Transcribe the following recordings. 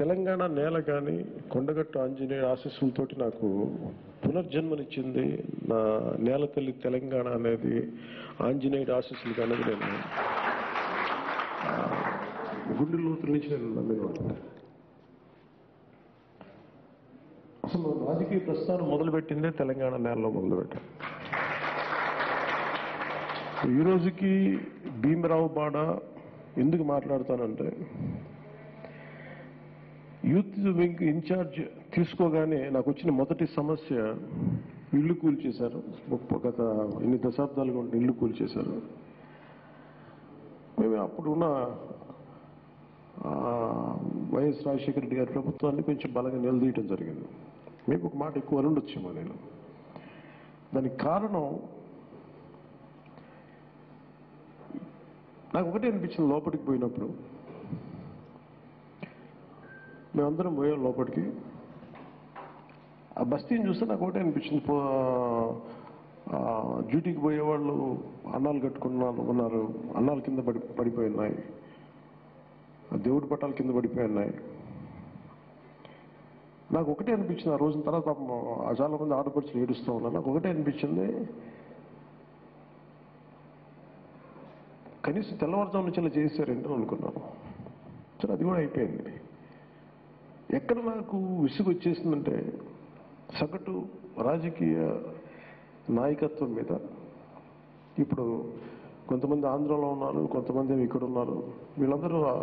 తెలంగాణ నేల కానీ కొండగట్టు ఆంజనేయ ఆశీస్సులతోటి నాకు పునర్జన్మనిచ్చింది నా నేల తల్లి తెలంగాణ అనేది ఆంజనేయుడి ఆశీస్సులు అనేది నేను ఆ, గుండె లోతుల నుంచి నేను నమ్మినవాడిని అసలు రాజకీయ ప్రస్థానం మొదలుపెట్టిందే తెలంగాణ నేలలో మొదలుపెట్టాను ఈ రోజుకి భీమరావు బాడ ఎందుకు మాట్లాడతానంటే యూత్ వింగ్ ఇన్ఛార్జ్ తీసుకోగానే నాకు వచ్చిన మొదటి సమస్య ఇల్లు కూల్చేశారు ముప్ప- గత ఎన్ని దశాబ్దాలుగా ఉంటే ఇల్లు కూల్చేశారు మేము అప్పుడున్న ఆ, వైఎస్ రాజశేఖర రెడ్డి గారి ప్రభుత్వాన్ని కొంచెం బలంగా నిలదీయటం జరిగింది మీకు ఒక మాట ఎక్కువ అనుండొచ్చేమో నేను దానికి కారణం నాకు ఒకటే అనిపించింది లోపలికి పోయినప్పుడు మేమందరం పోయాం లోపలికి ఆ బస్తీని చూస్తే నాకు ఒకటే అనిపించింది పో- ఆ, డ్యూటీకి పోయేవాళ్ళు అన్నాలు కట్టుకున్నారు ఉన్నారు అన్నాల కింద పడి పడిపోయి ఉన్నాయి ఆ దేవుడి పట్టాల కింద పడిపోయి ఉన్నాయి నాకు ఒకటే అనిపించింది ఆ రోజున తర్వాత పాపం ఆ చాలా మంది ఆడపడుచులు ఏడుస్తూ ఉన్నారు నాకు ఒకటే అనిపించింది కనీసం తెల్లవారుజాము నుంచి ఇలా చేశారంటే అనుకున్నాను సరే అది కూడా అయిపోయింది ఎక్కడ నాకు విసుగు వచ్చేసిందంటే సగటు రాజకీయ నాయకత్వం మీద ఇప్పుడు కొంతమంది ఆంధ్రలో ఉన్నారు కొంతమంది ఏమో ఇక్కడ ఉన్నారు వీళ్ళందరూ ఆ-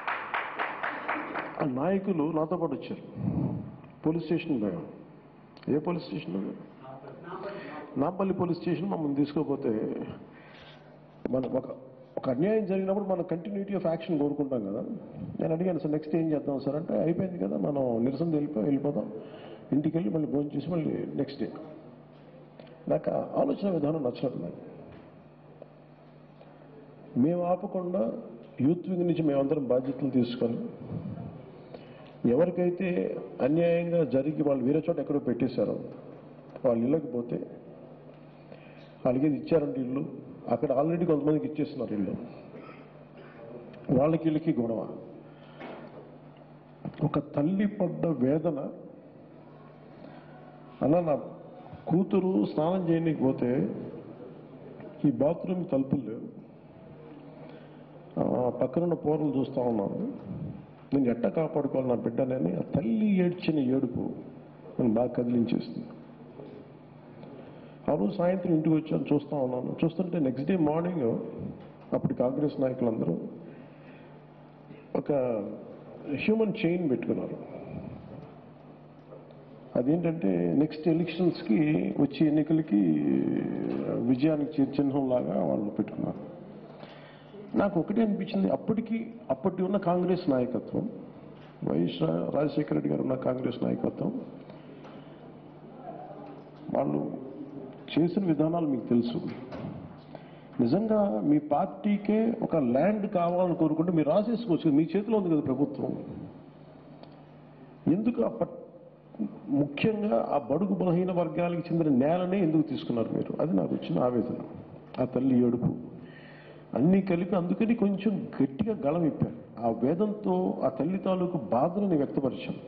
ఆ నాయకులు నాతో పాటు వచ్చారు పోలీస్ స్టేషన్ పోయాం ఏ police station Nampally police station మమ్మల్ని తీసుకోపోతే మన ఒక ఒక అన్యాయం జరిగినప్పుడు మనం కంటిన్యూటీ ఆఫ్ యాక్షన్ కోరుకుంటాం కదా నేను అడిగాను సార్ నెక్స్ట్ ఏం చేద్దాం సార్ అంటే అయిపోయింది కదా మనం నిరసన వెళ్ళిపో వెళ్ళిపోదాం ఇంటికి వెళ్ళి మళ్ళీ భోజనం చేసి మళ్ళీ నెక్స్ట్ డే నాకు ఆ ఆలోచన విధానం నచ్చలేదు నాకు మేము ఆపకుండా యూత్ వింగ్ నుంచి మేమందరం బాధ్యతలు తీసుకొని ఎవరికైతే అన్యాయంగా జరిగి వాళ్ళు వేరే చోట ఎక్కడో పెట్టేశారో వాళ్ళు ఇళ్ళకి పోతే వాళ్ళకి ఏది ఇచ్చారంటే ఇల్లు అక్కడ ఆల్రెడీ కొంతమందికి ఇచ్చేస్తున్నారు ఇల్లు వాళ్ళకి వీళ్ళకి గొడవ ఒక తల్లి పడ్డ వేదన అలా నా కూతురు స్నానం చేయడానికి పోతే ఈ బాత్రూమ్ తలుపులు లేవు ఆ, పక్కనున్న పోరలు చూస్తూ ఉన్నాను నేను ఎట్ట కాపాడుకోవాలి నా బిడ్డనని ఆ తల్లి ఏడ్చిన ఏడుపు నన్ను బాగా కదిలించేస్తుంది ఆ రోజు సాయంత్రం ఇంటికి వచ్చాను చూస్తూ ఉన్నాను చూస్తుంటే నెక్స్ట్ డే మార్నింగ్ అప్పుడు కాంగ్రెస్ నాయకులందరూ ఒక హ్యూమన్ చైన్ పెట్టుకున్నారు అదేంటంటే నెక్స్ట్ ఎలక్షన్స్కి వచ్చే ఎన్నికలకి విజయానికి చి- చిహ్నం లాగా వాళ్ళు పెట్టుకున్నారు నాకు ఒకటే అనిపించింది అప్పటికి అప్పటి ఉన్న కాంగ్రెస్ నాయకత్వం వైఎస్ రా- రాజశేఖర రెడ్డి గారు ఉన్న కాంగ్రెస్ నాయకత్వం వాళ్ళు చేసిన విధానాలు మీకు తెలుసు నిజంగా మీ పార్టీకే ఒక ల్యాండ్ కావాలని కోరుకుంటే మీరు రాసేసుకోవచ్చు మీ చేతిలో ఉంది కదా ప్రభుత్వం ఎందుకు ఆ పట్- ముఖ్యంగా ఆ బడుగు బలహీన వర్గాలకు చెందిన నేలనే ఎందుకు తీసుకున్నారు మీరు అది నాకు వచ్చిన ఆవేదన ఆ తల్లి ఏడుపు అన్నీ కలిపి అందుకని కొంచెం గట్టిగా గళం ఇప్పారు ఆ వేదంతో ఆ తల్లి తాలూకు బాధలను వ్యక్తపరిచాను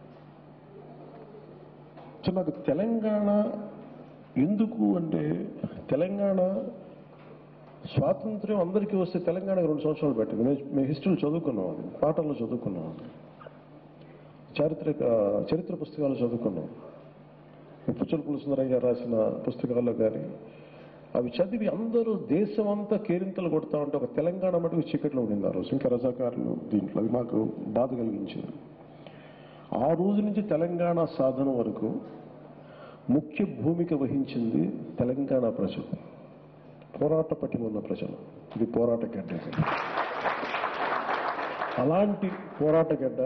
సో నాకు తెలంగాణ ఎందుకు అంటే తెలంగాణ స్వాతంత్ర్యం అందరికీ వస్తే తెలంగాణకు రెండు సంవత్సరాలు పెట్టింది మేము మేము హిస్టరీలో చదువుకున్నాం అది పాఠంలో చదువుకున్నాం అది చారిత్రక చరిత్ర పుస్తకాలు చదువుకున్నాం పుచ్చలపుల సుందరయ్య గారు రాసిన పుస్తకాల్లో కానీ అవి చదివి అందరూ దేశం అంతా కేరింతలు కొడతా ఉంటే ఒక తెలంగాణ మటుకు చీకట్లో ఉండింది ఆ రోజు ఇంకా రజాకారులు దీంట్లో అది మాకు బాధ కలిగించింది ఆ రోజు నుంచి తెలంగాణ సాధన వరకు ముఖ్య భూమిక వహించింది తెలంగాణ ప్రజలు పోరాట పటిమ ఉన్న ప్రజలు ఇది పోరాట గడ్డ ఇది. అలాంటి పోరాట గడ్డ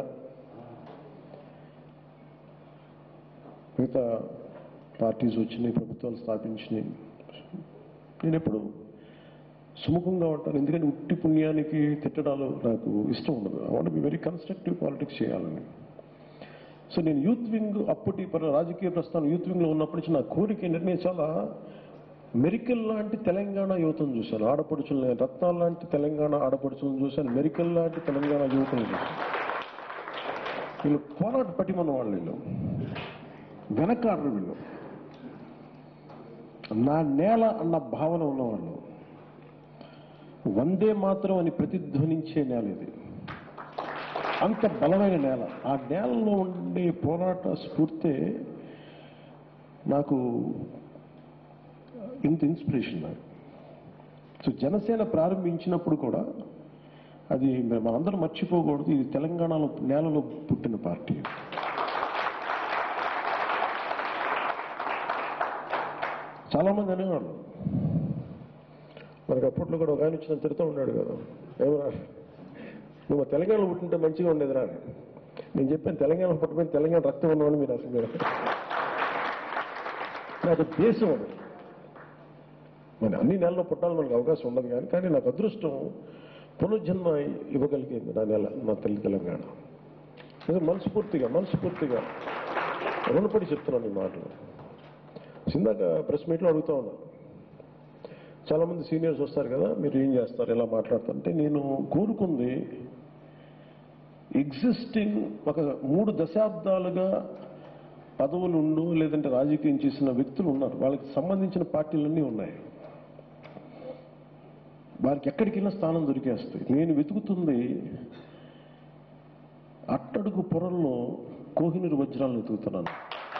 మిగతా పార్టీస్ వచ్చినాయి ప్రభుత్వాలు స్థాపించినాయి నేను ఎప్పుడు సుముఖంగా ఉంటాను ఎందుకంటే ఉట్టి పుణ్యానికి తిట్టడాలు నాకు ఇష్టం ఉండదు I want be very constructive politics చేయాలని సో నేను యూత్ వింగ్ అప్పటి పర- రాజకీయ ప్రస్థానం యూత్ వింగ్ లో ఉన్నప్పటి నుంచి నా కోరిక ఏంటంటే నేను చాలా మెరికల్ లాంటి తెలంగాణ యువతను చూశాను ఆడపడుచులను రత్నాలు లాంటి తెలంగాణ ఆడపడుచులను చూశాను మెరికల్ లాంటి తెలంగాణ యువతను చూశాను వీళ్ళు పోరాట పటిమన్న వాళ్ళు వీళ్ళు వెనకాడరు వీళ్ళు నా నేల అన్న భావన ఉన్నవాళ్ళు వందే మాత్రం అని ప్రతిధ్వనించే నేల ఇది అంత బలమైన నేల ఆ నేలలో ఉండే పోరాట స్ఫూర్తే నాకు ఇంత ఇన్స్పిరేషన్ నాకు సో జనసేన ప్రారంభించినప్పుడు కూడా అది మనందరం మర్చిపోకూడదు ఇది తెలంగాణలో నేలలో పుట్టిన పార్టీ చాలా మంది అనేవాళ్ళు మనకు అప్పట్లో కూడా ఒక ఆయన వచ్చిన తిడుతూ ఉన్నాడు కదా ఏమరా నువ్వు తెలంగాణలో పుట్టింటే మంచిగా ఉండేదిరా అని. నేను చెప్పాను తెలంగాణ పుట్టపోయిన తెలంగాణ రక్తం ఉన్నవాళ్ళు మీరు అసలు మీరు నాకు దేశం అది మరి అన్ని నెలల్లో పుట్టాలని మనకు అవకాశం ఉండదు కానీ కానీ నాకు అదృష్టం పునర్జన్మ ఇవ్వగలిగింది నా నెల నా తల్లి తెలంగాణ నిజం మనస్ఫూర్తిగా మనస్ఫూర్తిగా రుణపడి చెప్తున్నాను ఈ మాటలు ఇందాక ప్రెస్ మీట్లో అడుగుతా ఉన్నాను చాలా మంది సీనియర్స్ వస్తారు కదా మీరు ఏం చేస్తారు ఎలా మాట్లాడతారు అంటే నేను కోరుకుంది ఎగ్జిస్టింగ్ ఒక మూడు దశాబ్దాలుగా పదవులు ఉండు లేదంటే రాజకీయం చేసిన వ్యక్తులు ఉన్నారు వాళ్ళకి సంబంధించిన పార్టీలన్నీ ఉన్నాయి వారికి ఎక్కడికి వెళ్ళినా స్థానం దొరికేస్తాయి నేను వెతుకుతుంది అట్టడుగు పొరల్లో కోహినూరు వజ్రాలను వెతుకుతున్నాను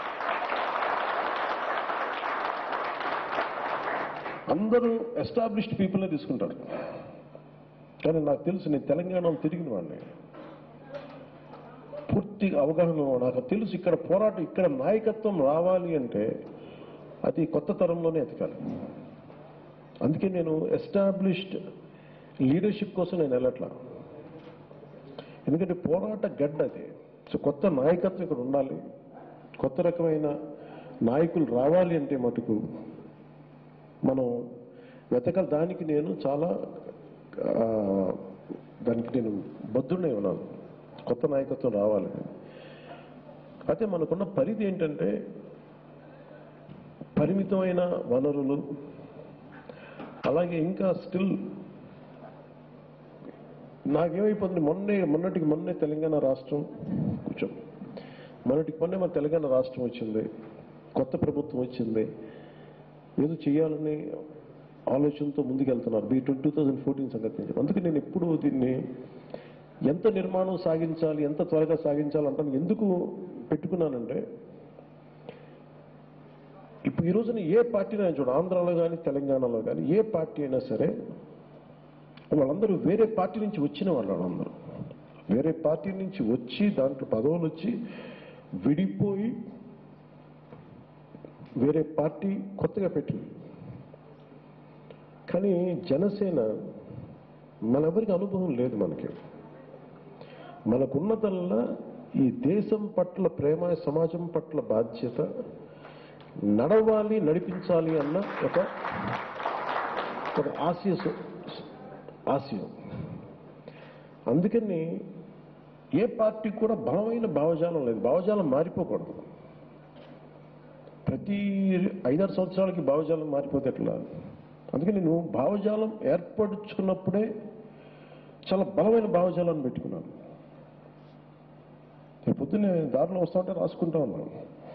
అందరూ ఎస్టాబ్లిష్డ్ పీపులే తీసుకుంటారు కానీ నాకు తెలుసు నేను తెలంగాణలో తిరిగిన వాడిని పూర్తిగా అవగాహన నాకు తెలుసు ఇక్కడ పోరాటం ఇక్కడ నాయకత్వం రావాలి అంటే అది కొత్త తరంలోనే ఎతకాలి అందుకే నేను ఎస్టాబ్లిష్డ్ లీడర్షిప్ కోసం నేను వెళ్ళట్లా ఎందుకంటే పోరాట గడ్డ అది సో కొత్త నాయకత్వం ఇక్కడ ఉండాలి కొత్త రకమైన నాయకులు రావాలి అంటే మటుకు మనం వెతకాలి దానికి నేను చాలా ఆ, దానికి నేను బద్దునే ఉన్నాను కొత్త నాయకత్వం రావాలి అయితే మనకున్న పరిధి ఏంటంటే పరిమితమైన వనరులు అలాగే ఇంకా స్టిల్ నాకేమైపోతుంది మొన్నే మొన్నటికి మొన్నే తెలంగాణ రాష్ట్రం కూర్చో మొన్నటికి మొన్నే మన తెలంగాణ రాష్ట్రం వచ్చింది కొత్త ప్రభుత్వం వచ్చింది ఏదో చేయాలని ఆలోచనతో ముందుకెళ్తున్నారు బీ టూ థౌజండ్ ఫోర్టీన్ సంగతి నేను చెప్పాను. అందుకే నేను ఎప్పుడు దీన్ని ఎంత నిర్మాణం సాగించాలి ఎంత త్వరగా సాగించాలి అంటాను ఎందుకు పెట్టుకున్నానంటే ఇప్పుడు ఈ రోజున ఏ పార్టీనైనా చూడు ఆంధ్రాలో కానీ తెలంగాణలో కానీ ఏ పార్టీ అయినా సరే వాళ్ళందరూ వేరే పార్టీ నుంచి వచ్చిన వాళ్ళు వాళ్ళందరూ వేరే పార్టీ నుంచి వచ్చి దాంట్లో పదవులు వచ్చి విడిపోయి వేరే పార్టీ కొత్తగా పెట్టింది కానీ జనసేన మనెవరికి అనుభవం లేదు మనకి మనకున్నదల్లా ఈ దేశం పట్ల ప్రేమ సమాజం పట్ల బాధ్యత నడవాలి నడిపించాలి అన్న ఒక ఒక ఆశయ ఆశయం అందుకని ఏ పార్టీ కూడా బలమైన భావజాలం లేదు భావజాలం మారిపోకూడదు ప్రతి ఐదారు సంవత్సరాలకి భావజాలం మారిపోతే ఎట్లా అందుకే నేను భావజాలం ఏర్పరచుకున్నప్పుడే చాలా బలమైన భావజాలాన్ని పెట్టుకున్నాను రేపు పొద్దున్నే దారిలో వస్తా ఉంటే రాసుకుంటా ఉన్నాను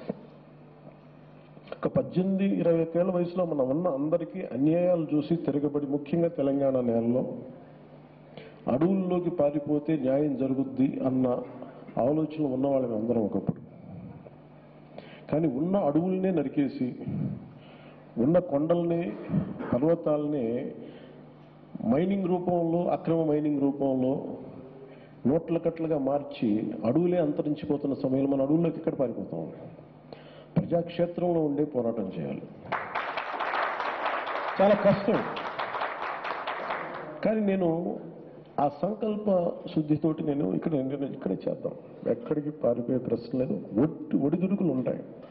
ఒక పద్దెనిమిది ఇరవై ఒకేళ్ల వయసులో మనం ఉన్న అందరికీ అన్యాయాలు చూసి తిరగబడి ముఖ్యంగా తెలంగాణ నేలలో అడవుల్లోకి పారిపోతే న్యాయం జరుగుద్ది అన్న ఆలోచన ఉన్నవాళ్ళం అందరం ఒకప్పుడు కానీ ఉన్న అడవుల్నే నరికేసి ఉన్న కొండల్ని పర్వతాలని మైనింగ్ రూపంలో అక్రమ మైనింగ్ రూపంలో నోట్ల కట్లుగా మార్చి అడవులే అంతరించిపోతున్న సమయంలో మన అడవుల్లోకి ఎక్కడ పారిపోతాం ప్రజాక్షేత్రంలో ఉండే పోరాటం చేయాలి చాలా కష్టం కానీ నేను ఆ సంకల్ప శుద్ధితోటి నేను ఇక్కడ నేను ఇక్కడే చేద్దాం ఎక్కడికి పారిపోయే ప్రశ్న లేదు ఒడి ఒడిదుడుకులు ఉంటాయి